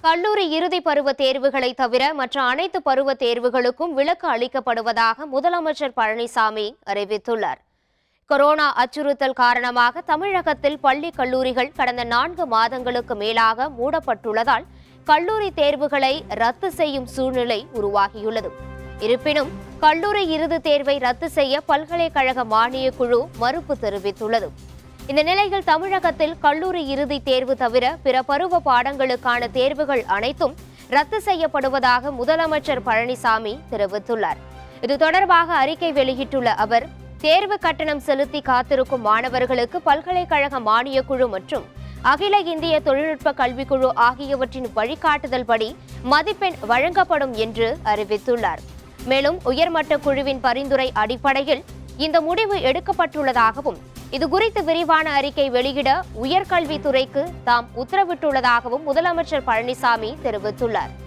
கல்லூரி இறுதி பருவ தேர்வுகளை தவிர மற்ற அனைத்து பருவ தேர்வுகளுக்கும் விலக்கு அளிக்கப்படுவதாக முதலமைச்சர் பழனிசாமி அறிவித்துள்ளார் கொரோனா அச்சுறுத்தல் காரணமாக தமிழகத்தில் பள்ளி கல்லூரிகள் கடந்த நான்கு மாதங்களுக்கு மேலாக மூடப்பட்டுள்ளதால் கல்லூரி தேர்வுகளை ரத்து செய்யும் சூழ்நிலை உருவாகியுள்ளது இருப்பினும் கல்லூரி இறுதி தேர்வை ரத்து செய்ய பல்கலைக்கழக மானியக் குழு மறுப்பு தெரிவித்துள்ளது இந்த நிலையில் தமிழகத்தில் கல்லூரி இறுதி தேர்வு தவிர பிற பருவ பாடங்களுக்கான தேர்வுகள் அனைத்தும் ரத்து செய்யப்படுவதாக முதலமைச்சர் பழனிசாமி தெரிவித்துள்ளார் இது தொடர்பாக அறிக்கை வெளியிட்டுள்ள அவர் தேர்வு கட்டணம் செலுத்தி காத்திருக்கும் மாணவர்களுக்கு பல்கலைக்கழக மானியக் குழு மற்றும் அகில இந்திய தொழில்நுட்ப கல்விக்குழு ஆகியவற்றின் வழிகாட்டுதல்படி மதிப்பெண் வழங்கப்படும் என்று அறிவித்துள்ளார் மேலும் உயர்மட்ட குழுவின் பரிந்துரை அடிப்படையில் இந்த முடிவு எடுக்கப்பட்டுள்ளதாகவும் இது குறித்து விரிவான அறிக்கை வெளியிட உயர்கல்வித்துறைக்கு தாம் உத்தரவிட்டுள்ளதாகவும் முதலமைச்சர் பழனிசாமி தெரிவித்துள்ளார்